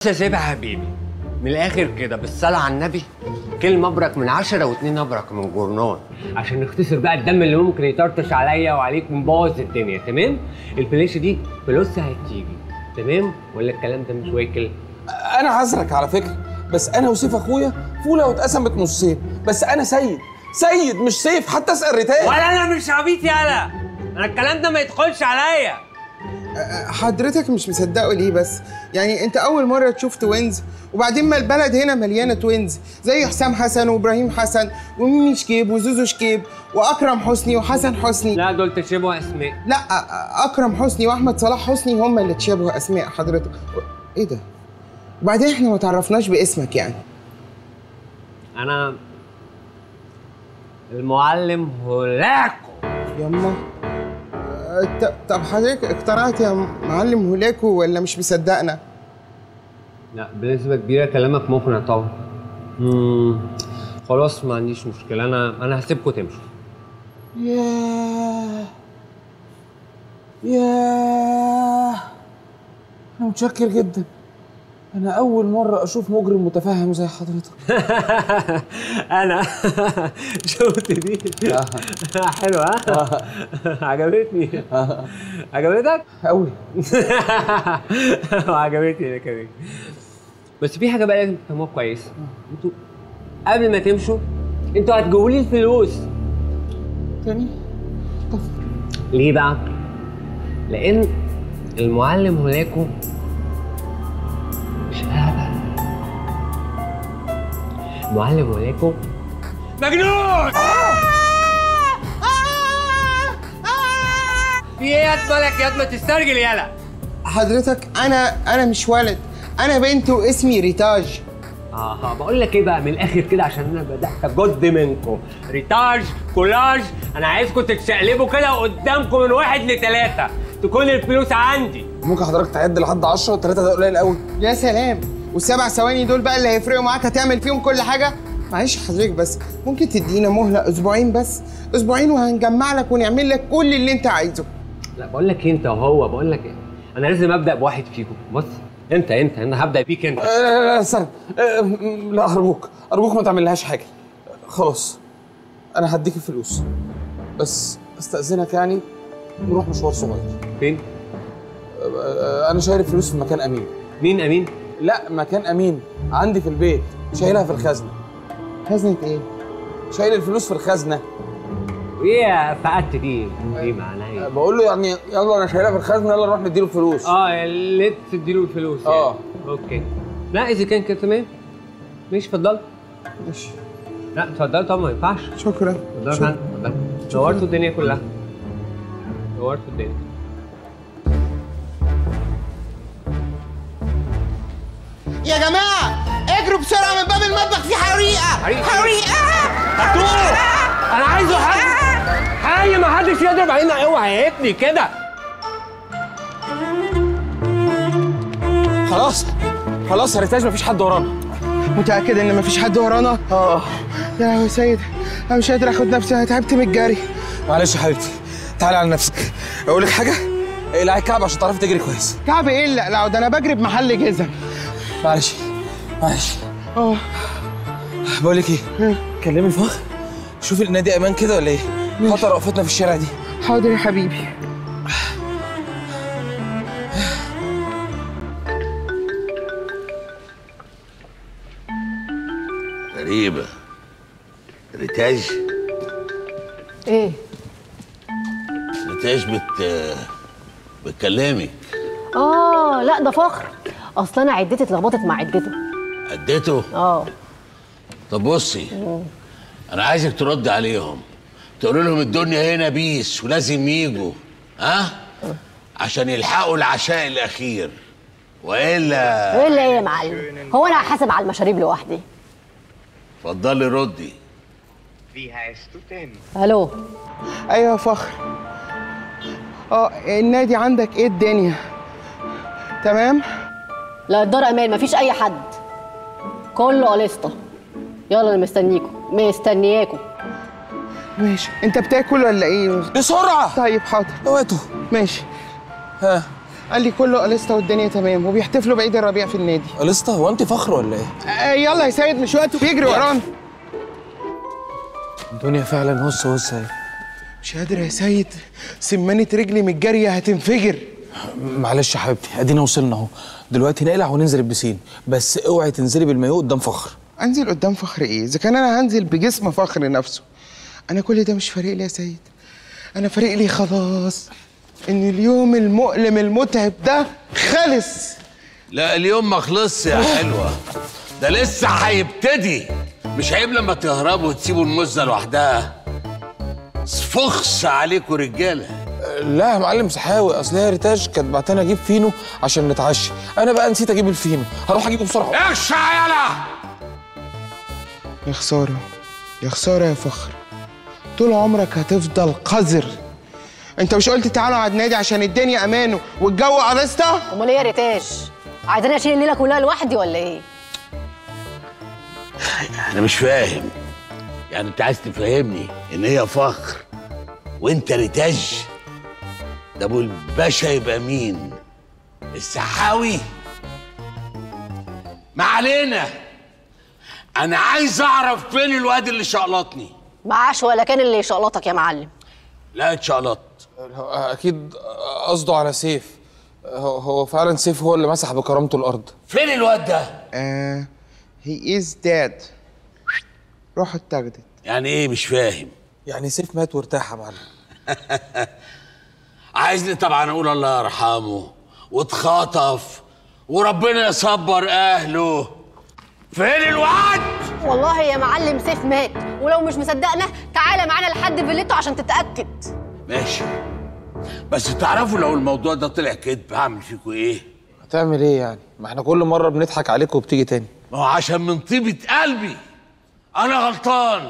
سيبها يا حبيبي من الاخر كده بالصلاه على النبي كلمه ابرك من عشرة واتنين ابرك من جورنان عشان نختصر بقى الدم اللي ممكن يطرطش عليا وعليك ونبوظ الدنيا تمام الفلاشه دي فلوسها هتيجي تمام ولا الكلام ده مش واكل انا عذرك على فكره بس انا وسيف اخويا فوله واتقسمت نصين بس انا سيد سيد مش سيف حتى اسال ريتال ولا انا مش عبيط يالا انا الكلام ده ما يدخلش عليا حضرتك مش مصدقه ليه بس يعني انت اول مره تشوف توينز وبعدين ما البلد هنا مليانه توينز زي حسام حسن وابراهيم حسن وميمي شكيب وزوزو شكيب واكرم حسني وحسن حسني لا دول تشبه اسماء لا اكرم حسني واحمد صلاح حسني هم اللي تشابهوا اسماء حضرتك ايه ده وبعدين احنا ما تعرفناش باسمك يعني انا المعلم هولاكو يما أه، ط- طب حضرتك اقتنعت يا معلم هولاكو ولا مش مصدقنا لا بنسبة كبيرة كلامك مقنع طبعا مم. خلاص ما عنديش مشكلة أنا أنا هسيبكم تمشوا ياه ياه انا متشكر جدا انا اول مره اشوف مجرم متفهم زي حضرتك أنا شفت دي حلوة ها؟ عجبتني عجبتك؟ قوي وعجبتني أنا كمان بس في حاجة بقى لازم تفهموها كويس انتوا قبل ما تمشوا انتوا هتجيبوا لي الفلوس تاني ليه بقى؟ لأن المعلم هناكو مش هبل المعلم هناكو مجنون في ايه يا مالك يا ما تسترجل يالا حضرتك انا انا مش ولد انا بنت واسمي ريتاج اه بقول لك ايه بقى من الاخر كده عشان انا بدات اجد منكم ريتاج كولاج انا عايزكم تتشقلبوا كده قدامكم من واحد لثلاثه تكون الفلوس عندي ممكن حضرتك تعد لحد 10 3 ده قليل قوي يا سلام والسبع ثواني دول بقى اللي هيفرقوا معاك هتعمل فيهم كل حاجه معلش حضرتك بس ممكن تدينا مهله اسبوعين بس اسبوعين وهنجمع لك ونعمل لك كل اللي انت عايزه لا بقول لك إيه انت وهو بقول لك ايه انا لازم ابدا بواحد فيكم بص انت انت انا هبدا بيك انت آه، لا لا استنى آه، م- لا ارجوك ارجوك ما تعملهاش حاجه خلاص انا هديك الفلوس بس استاذنك يعني نروح مشوار صغير فين آه، انا شايل الفلوس في مكان امين مين امين لا مكان امين عندي في البيت شايلها في الخزنه خزنه ايه شايل الفلوس في الخزنه ايه فقدت دي دي معناها آه، ايه بقول له يعني يلا انا شايلها في الخزنه يلا نروح نديله الفلوس اه اللي تديله الفلوس يعني. آه. اوكي لا اذا كان كده تمام ماشي اتفضل ماشي لا اتفضل طبعا ما ينفعش شكرا اتفضل يا فندم اتفضل نورتوا الدنيا كلها نورتوا الدنيا يا جماعه اجروا بسرعه من باب المطبخ في حريقه حريقة؟ حريقه هاتوه انا عايزه حاجه حاجه ما حدش يضرب علينا اوعى يا كده خلاص خلاص يا ريتاج مفيش حد ورانا متاكد ان مفيش حد ورانا اه يا لهوي يا سيد انا مش قادر اخد نفسي انا تعبت من الجري معلش يا حبيبتي تعالي على نفسك اقول لك حاجه اقلعي الكعب عشان تعرفي تجري كويس كعب ايه لا لا ده انا بجري بمحل جزم معلش معلش اه بقول لك ايه كلمي الفخر شوفي النادي امان كده ولا ايه خطر وقفتنا في الشارع دي حاضر يا حبيبي غريبة ريتاج ايه ريتاج بت بتكلمك اه لا ده فخر اصل انا عدتي اتلخبطت مع عدته اديته اه طب بصي انا عايزك ترد عليهم تقول لهم الدنيا هنا بيس ولازم يجوا ها عشان يلحقوا العشاء الاخير والا ايه اللي ايه يا معلم هو انا هحاسب على المشاريب لوحدي اتفضلي ردي الو ايوه يا فخر اه النادي عندك ايه الدنيا تمام لا الدار امان مفيش اي حد كله قليسطه يلا انا مستنيكم مستنياكم ماشي انت بتاكل ولا ايه بسرعه طيب حاضر اوعتوا ماشي ها قال لي كله قليستا والدنيا تمام وبيحتفلوا بعيد الربيع في النادي قلسطة هو انت فخر ولا ايه؟ آه يلا يا سيد مش وقته بيجري ورانا الدنيا فعلا هص هص اهي مش قادر يا سيد سمانة رجلي من الجري هتنفجر معلش يا حبيبتي ادينا وصلنا اهو دلوقتي نقلع وننزل البسين بس اوعي تنزلي بالمايو قدام فخر انزل قدام فخر ايه اذا كان انا هنزل بجسم فخر نفسه انا كل ده مش فارق لي يا سيد انا فارق لي خلاص ان اليوم المؤلم المتعب ده خلص لا اليوم ما خلصش يا حلوة ده لسه هيبتدي مش عيب لما تهربوا وتسيبوا المزة لوحدها فخس عليكم رجالة لا يا معلم سحاوي اصل هي ريتاج كانت بعتنا اجيب فينو عشان نتعشى انا بقى نسيت اجيب الفينو هروح اجيبه بسرعه اخشع يلا يا خساره يا خساره يا فخر طول عمرك هتفضل قذر انت مش قلت تعالوا على النادي عشان الدنيا امان والجو قلستا امال ايه يا ريتاش عايزاني اشيل الليله كلها لوحدي ولا ايه انا مش فاهم يعني انت عايز تفهمني ان هي فخر وانت ريتاج ده ابو الباشا يبقى مين السحاوي ما علينا انا عايز اعرف فين الواد اللي شقلطني معاش ولا كان اللي يشقلطك يا معلم لا اتشقلط اكيد قصده على سيف هو هو فعلا سيف هو اللي مسح بكرامته الارض فين الواد ده آه هي از داد روح اتاخدت يعني ايه مش فاهم يعني سيف مات وارتاح يا معلم عايزني طبعا اقول الله يرحمه واتخطف وربنا يصبر اهله فين الواد والله يا معلم سيف مات ولو مش مصدقنا تعالى معانا لحد فيلته عشان تتاكد ماشي بس تعرفوا لو الموضوع ده طلع كذب هعمل فيكوا ايه هتعمل ايه يعني ما احنا كل مره بنضحك عليك وبتيجي تاني ما هو عشان من طيبة قلبي انا غلطان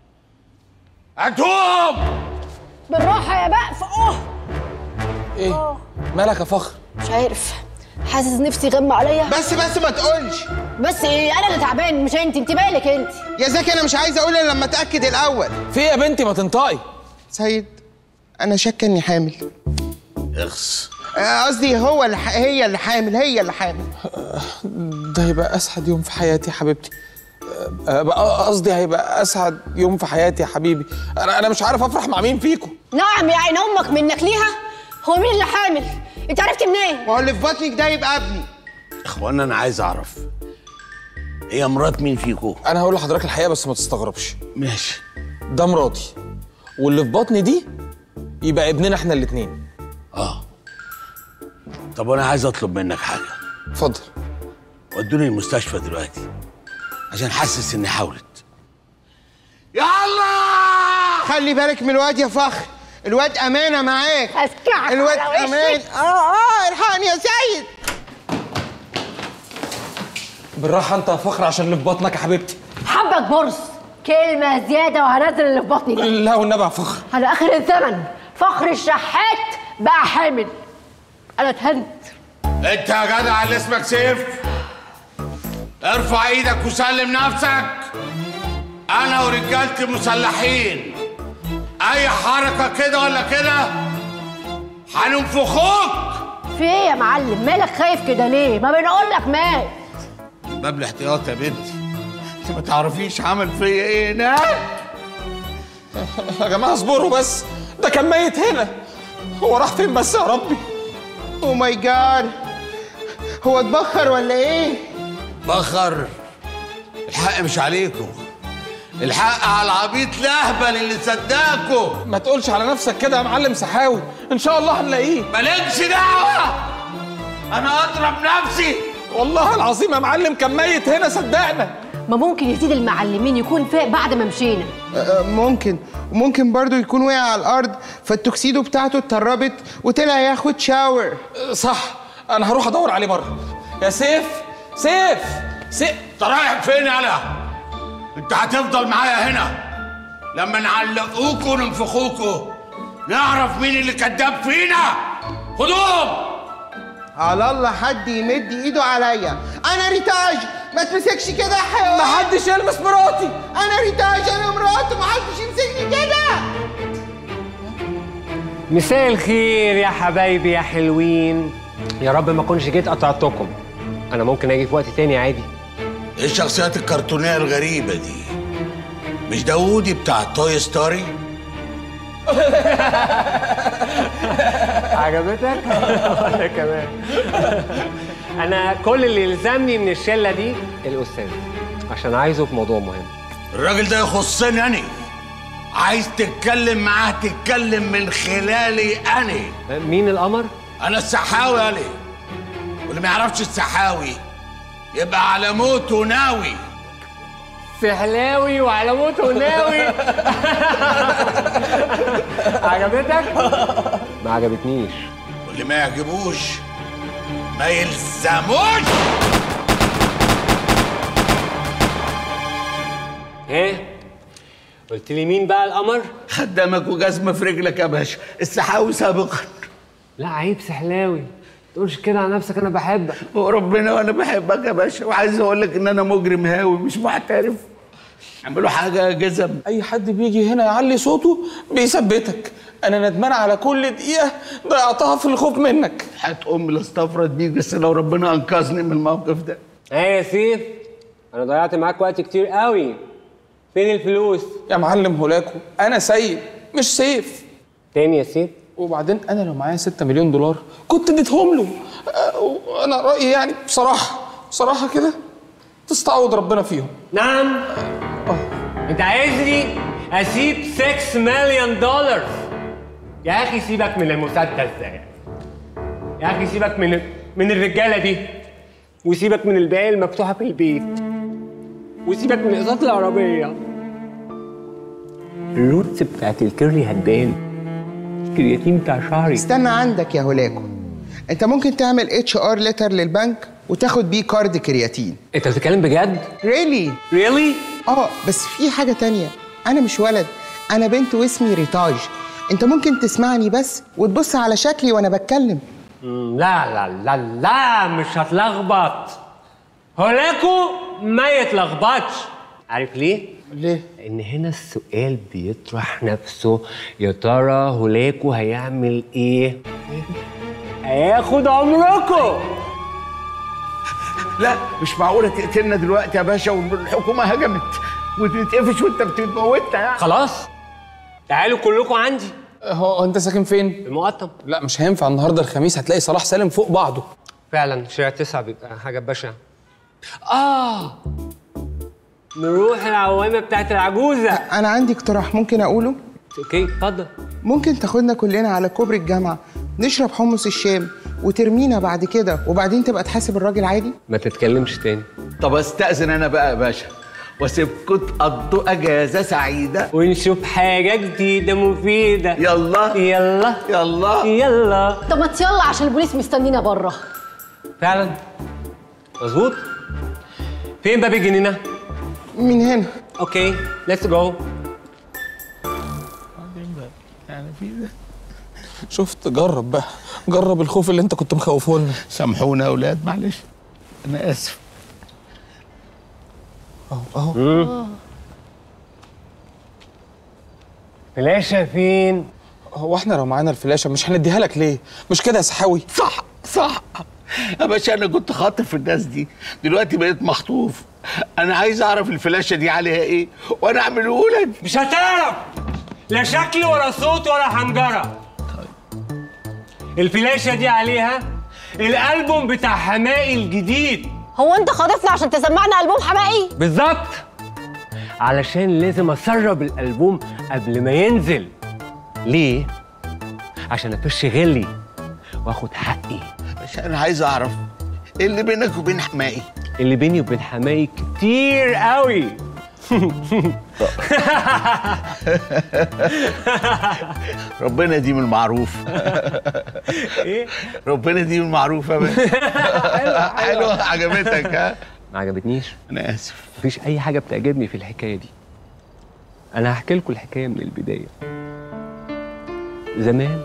اتوب بالراحه يا بقف اوه ايه مالك يا فخر مش عارف حاسس نفسي غم عليا بس بس ما تقولش بس ايه انا اللي تعبان مش انت انت مالك انت يا زكي انا مش عايز اقول الا لما اتاكد الاول في ايه يا بنتي ما تنطقي سيد انا شاكه اني حامل اخس آه، قصدي هو اللي ح... هي اللي حامل هي اللي حامل ده هيبقى اسعد يوم في حياتي يا حبيبتي أه، بقى قصدي هيبقى اسعد يوم في حياتي يا حبيبي انا انا مش عارف افرح مع مين فيكم نعم يا عين امك منك ليها هو مين اللي حامل انت عرفت منين ما هو اللي في بطنك ده يبقى ابني اخوانا انا عايز اعرف هي مرات مين فيكوا انا هقول لحضرتك الحقيقه بس ما تستغربش ماشي ده مراتي واللي في بطني دي يبقى ابننا احنا الاتنين اه طب انا عايز اطلب منك حاجه اتفضل ودوني المستشفى دلوقتي عشان حاسس اني حاولت يلا خلي بالك من الواد يا فخر الواد امانه معاك اسكعك الواد على وشك. امان اه اه الحقني يا سيد بالراحه انت يا فخر عشان اللي في بطنك يا حبيبتي حبك برص كلمة زيادة وهنزل اللي في بطني ده لا والنبي يا فخر على آخر الزمن فخر الشحات بقى حامل أنا اتهنت انت يا جدع اللي اسمك سيف ارفع ايدك وسلم نفسك انا ورجالتي مسلحين اي حركه كده ولا كده هننفخوك في إيه يا معلم مالك خايف كده ليه ما بنقول لك مات باب الاحتياط يا بنتي انت ما تعرفيش عمل فيا ايه هناك يا جماعه اصبروا بس ده كان ميت هنا هو راح فين بس يا ربي او ماي جاد هو اتبخر ولا ايه بخر الحق مش عليكم الحق على العبيط الاهبل اللي صدقكم ما تقولش على نفسك كده يا معلم سحاوي ان شاء الله هنلاقيه مالكش دعوه انا اضرب نفسي والله العظيم يا معلم كان ميت هنا صدقنا ما ممكن يزيد المعلمين يكون فاق بعد ما مشينا آه، ممكن وممكن برضو يكون وقع على الارض فالتوكسيدو بتاعته اتطربت وطلع ياخد شاور صح انا هروح ادور عليه بره يا سيف سيف سيف انت رايح فين يالا انت هتفضل معايا هنا لما نعلقوكوا وننفخوكوا نعرف مين اللي كذاب فينا خدوهم على الله حد يمد ايده عليا انا ريتاج ما تمسكش كده يا حيوان محدش يلمس مراتي انا ريتاج انا مراته ما حدش يمسكني كده مساء الخير يا حبايبي يا حلوين يا رب ما اكونش جيت قطعتكم انا ممكن اجي في وقت تاني عادي ايه الشخصيات الكرتونيه الغريبه دي مش ده وودي بتاع توي ستوري عجبتك وانا كمان انا كل اللي يلزمني من الشله دي الاستاذ عشان عايزه في موضوع مهم الراجل ده يخصني انا عايز تتكلم معاه تتكلم من خلالي انا مين القمر انا السحاوي علي واللي ما يعرفش السحاوي يبقى على موته ناوي سحلاوي وعلى موت وناوي عجبتك ما عجبتنيش واللي ما يعجبوش ما يلزموش ايه قلت لي مين بقى القمر خدامك وجزمه في رجلك يا باشا السحاوي سابقا لا عيب سحلاوي تقولش كده على نفسك انا بحبك وربنا وانا بحبك يا باشا وعايز اقول لك ان انا مجرم هاوي مش محترف اعملوا حاجه يا جزم اي حد بيجي هنا يعلي صوته بيثبتك انا ندمان على كل دقيقه ضيعتها في الخوف منك حياة امي لاستفرد بيك بس لو ربنا انقذني من الموقف ده ايه يا سيف انا ضيعت معاك وقت كتير قوي فين الفلوس يا معلم هولاكو انا سيد مش سيف تاني يا سيف وبعدين انا لو معايا 6 مليون دولار كنت اديتهم له أه، انا رايي يعني بصراحه بصراحه كده تستعوض ربنا فيهم نعم انت عايزني اسيب 6 مليون دولار يا اخي سيبك من المسدس ده يا يا اخي سيبك من من الرجاله دي وسيبك من البيع المفتوحه في البيت وسيبك من اقساط العربيه الروتس بتاعت الكيرلي هتبان الكرياتين بتاع شعري استنى عندك يا هولاكو انت ممكن تعمل اتش ار ليتر للبنك وتاخد بيه كارد كرياتين انت بتتكلم بجد؟ ريلي ريلي؟ اه بس في حاجه تانية انا مش ولد انا بنت واسمي ريتاج انت ممكن تسمعني بس وتبص على شكلي وانا بتكلم لا لا لا لا مش هتلخبط هولاكو ما يتلخبطش عارف ليه؟ ليه لأن هنا السؤال بيطرح نفسه يا ترى هولاكو هيعمل إيه؟ هياخد عمركم لا مش معقوله تقتلنا دلوقتي يا باشا والحكومه هجمت وتتقفش وانت بتموتنا يعني خلاص تعالوا كلكم عندي هو انت ساكن فين المقطم لا مش هينفع النهارده الخميس هتلاقي صلاح سالم فوق بعضه فعلا شارع تسعة بيبقى حاجة بشعة آه نروح العوامة بتاعت العجوزة انا عندي اقتراح ممكن اقوله اوكي اتفضل ممكن تاخدنا كلنا على كوبري الجامعه نشرب حمص الشام وترمينا بعد كده وبعدين تبقى تحاسب الراجل عادي ما تتكلمش تاني طب استاذن انا بقى يا باشا واسيبكم تقضوا اجازه سعيده ونشوف حاجة جديدة مفيدة يلا يلا يلا يلا طب ما يلا عشان البوليس مستنينا بره فعلا مظبوط فين باب الجنينة؟ من هنا اوكي ليتس جو شفت جرب بقى جرب الخوف اللي انت كنت مخوفه لنا سامحونا يا اولاد معلش انا اسف اهو اهو فلاشة فين؟ هو احنا لو معانا الفلاشه مش هنديها لك ليه مش كده يا سحاوي صح صح يا باشا انا كنت خاطف الناس دي دلوقتي بقيت مخطوف انا عايز اعرف الفلاشه دي عليها ايه وانا اعمله لك مش هتعرف لا شكل ولا صوت ولا حنجرة الفلاشة دي عليها الألبوم بتاع حمائي الجديد هو انت خاطفنا عشان تسمعنا البوم حمائي بالظبط علشان لازم اسرب الالبوم قبل ما ينزل ليه عشان افش غلي واخد حقي باشا انا عايز اعرف ايه اللي بينك وبين حمائي اللي بيني وبين حماي كتير قوي ربنا يديم المعروف ايه ربنا يديم المعروف يا باشا حلوه عجبتك ها ما عجبتنيش انا اسف مفيش اي حاجه بتعجبني في الحكايه دي انا هحكي لكم الحكايه من البدايه زمان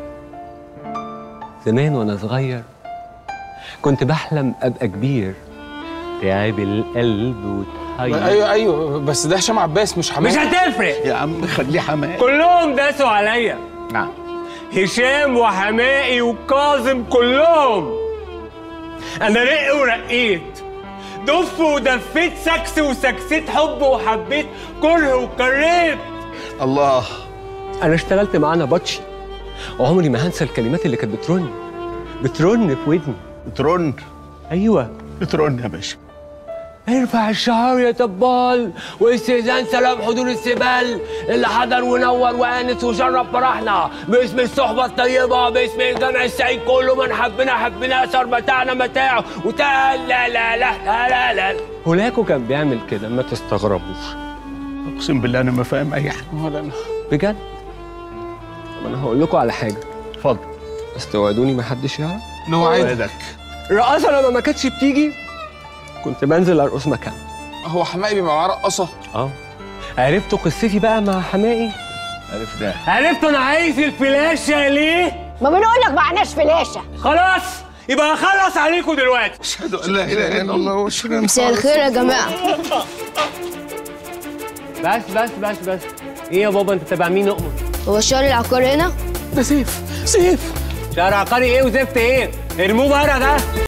زمان وانا صغير كنت بحلم ابقى كبير تعب القلب وتحير ايوه ايوه بس ده هشام عباس مش حماس مش هتفرق يا عم خليه حمائي كلهم داسوا عليا نعم هشام وحمائي وكاظم كلهم انا رق ورقيت دف ودفيت سكس وسكسيت حب وحبيت كره وكريت الله انا اشتغلت معانا باتشي وعمري ما هنسى الكلمات اللي كانت بترن بترن في ودني ترن ايوه ترن يا باشا ارفع الشعار يا طبال واستئذان سلام حضور السبال اللي حضر ونور وانس وشرف فرحنا باسم الصحبه الطيبه باسم الجمع السعيد كله من حبنا حبنا اثر متاعنا متاعه وتعال لا لا لا لا لا لا هولاكو كان بيعمل كده ما تستغربوش اقسم بالله انا ما فاهم اي حاجه ولا انا بجد طب انا هقول لكم على حاجه اتفضل بس توعدوني ما حدش يعرف نوعد وعدك الرقاصه لما ما كانتش بتيجي كنت بنزل ارقص مكان هو حمائي بيبقى معاه رقاصه اه عرفتوا قصتي بقى مع حمائي عرفناه عرفتوا انا عايز الفلاشه ليه ما بنقول لك معناش فلاشه خلاص يبقى اخلص عليكم دلوقتي اشهد ان لا اله الا الله واشهد ان مساء الخير يا جماعة بس بس بس بس ايه يا بابا انت تبع مين اؤمر هو الشهر العقاري هنا؟ ده سيف سيف شارع عقاري ايه وزفت ايه ارموه بره ده